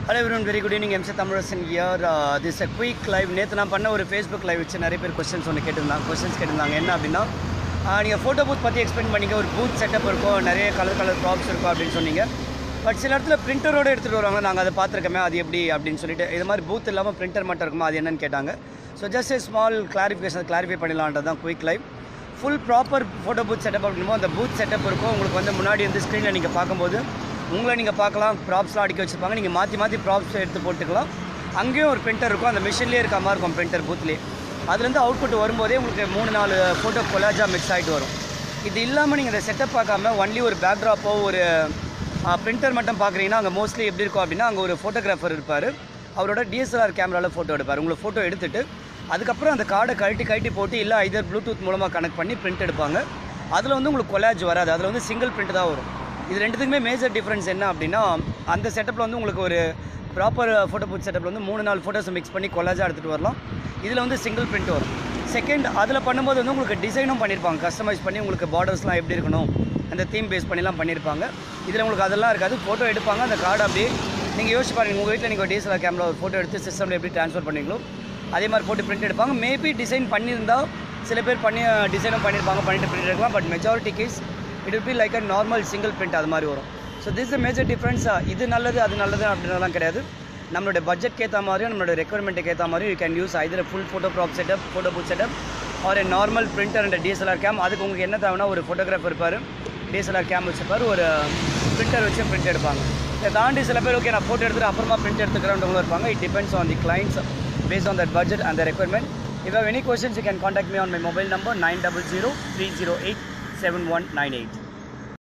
hello everyone very good evening MC Tamilarasan here this a quick live நேற்று நான் பண்ண ஒரு ஃபேஸ்புக் லைவ் வச்சு நிறைய பேர் கொஸ்டின்ஸ் ஒன்று கேட்டிருந்தாங்க கொஸ்டின்ஸ் கேட்டிருந்தாங்க என்ன அப்படின்னா நீங்கள் ஃபோட்டோ பூத் பற்றி எக்ஸ்பிளைன் பண்ணீங்க ஒரு பூத் செட்டப் இருக்கும் நிறைய கலர் கலர் ப்ராப்ஸ் இருக்கும் அப்படின்னு சொன்னீங்க பட் சில இடத்துல பிரிண்டரோடு எடுத்துகிட்டு வருவாங்க நாங்கள் அதை பார்த்துருக்கோமே அது எப்படி அப்படின்னு சொல்லிட்டு இது மாதிரி பூத் இல்லாமல் பிரிண்டர் மட்டும் இருக்குமா அது என்னன்னு கேட்டாங்க so just a small clarification clarify பண்ணிடலான்றது தான் quick live full proper photo booth setup அப்படின்னுமோ அந்த பூத் செட்டப் இருக்கும் உங்களுக்கு வந்து முன்னாடி வந்து ஸ்க்ரீனில் நீங்கள் பார்க்கும்போது உங்களை நீங்கள் பார்க்கலாம் ப்ராப்ஸ்லாம் அடிக்க வச்சுருப்பாங்க நீங்கள் மாற்றி மாற்றி ப்ராப்ஸ் எடுத்து போட்டுக்கலாம் அங்கேயும் ஒரு பிரிண்டர் இருக்கும் அந்த மிஷின்லேயே இருக்க மாதிரி இருக்கும் பிரிண்டர் பூத்லேயே அதுலேருந்து அவுட்புட் வரும்போதே உங்களுக்கு மூணு நாலு ஃபோட்டோ கொலாஜாக மிக்ஸ் ஆகிட்டு வரும் இது இல்லாமல் நீங்கள் இந்த செட்டப் பார்க்காம ஒன்லி ஒரு பேக்ட்ராப்போ ஒரு பிரிண்டர் மட்டும் பார்க்குறீங்கன்னா அங்கே மோஸ்ட்லி எப்படி இருக்கும் அப்படின்னா அங்கே ஒரு ஃபோட்டோகிராஃபர் இருப்பார் அவரோட டிஎஸ்எல்ஆர் கேமராவில் ஃபோட்டோ எடுப்பார் உங்களை ஃபோட்டோ எடுத்துட்டு அதுக்கப்புறம் அந்த கார்டை கழட்டி கழட்டி போட்டு இல்லை இதர் ப்ளூடூத் மூலமாக கனெக்ட் பண்ணி பிரிண்ட் எடுப்பாங்க அதில் வந்து உங்களுக்கு கொலாஜ் வராது அதில் வந்து சிங்கிள் பிரிண்ட் தான் வரும் இது ரெண்டுத்துக்குமே மேஜர் டிஃப்ரென்ஸ் என்ன அப்படின்னா அந்த செட்டப்பில் வந்து உங்களுக்கு ஒரு ப்ராப்பர் ஃபோட்டோ பூத் செட்டப்பில் வந்து மூணு நாலு ஃபோட்டோஸை மிக்ஸ் பண்ணி கொலாஜாக எடுத்துகிட்டு வரலாம் இதில் வந்து சிங்கிள் பிரிண்ட் வரும் செகண்ட் அதில் பண்ணும்போது வந்து உங்களுக்கு டிசைனும் பண்ணியிருப்பாங்க கஸ்டமைஸ் பண்ணி உங்களுக்கு பார்டர்ஸ்லாம் எப்படி இருக்கணும் அந்த தீம் பேஸ் பண்ணிலாம் பண்ணியிருப்பாங்க இதில் உங்களுக்கு அதெல்லாம் இருக்காது ஃபோட்டோ எடுப்பாங்க அந்த கார்டு அப்படியே நீங்கள் யோசிச்சு பாருங்க உங்கள் வீட்டில் நீங்கள் டிஎஸ்எல்ஆர் கேமரா ஒரு ஃபோட்டோ எடுத்து சிஸ்டமில் எப்படி ட்ரான்ஸ்ஃபர் பண்ணீங்களோ அதே மாதிரி போட்டு பிரிண்ட் எடுப்பாங்க மேபி டிசைன் பண்ணியிருந்தா சில பேர் பண்ணி டிசைனும் பண்ணியிருப்பாங்க பண்ணிட்டு பிரிண்ட் எடுக்கலாம் but majority case it will be like a normal single print அது மாதிரி வரும் so this a major difference இது நல்லது அது நல்லது அப்படின்றதெல்லாம் கிடையாது நம்மளோட பட்ஜெட்க்கு ஏற்ற மாதிரியும் நம்மளோட ரெக்குவயர்மெண்ட்டுக்கு ஏற்ற மாதிரியும் you can use either full photo prop setup photo booth setup or a normal printer and DSLR cam அதுக்கு உங்களுக்கு என்ன தேவைன்னா ஒரு ஃபோட்டோகிராஃபர் இருப்பார் டிஎஸ்எல்ஆர் கேம் வச்சுப்பார் ஒரு பிரிண்டர் வச்சு பிரிண்ட் எடுப்பாங்க இதை தாண்டி சில பேர் ஓகே நான் ஃபோட்டோ எடுத்துட்டு அப்புறமா பிரிண்ட் எடுத்துக்கிறவங்களும் இருப்பாங்க it depends on the clients based on that budget and the requirement if you have any questions you can contact me on my mobile number 900 308 7198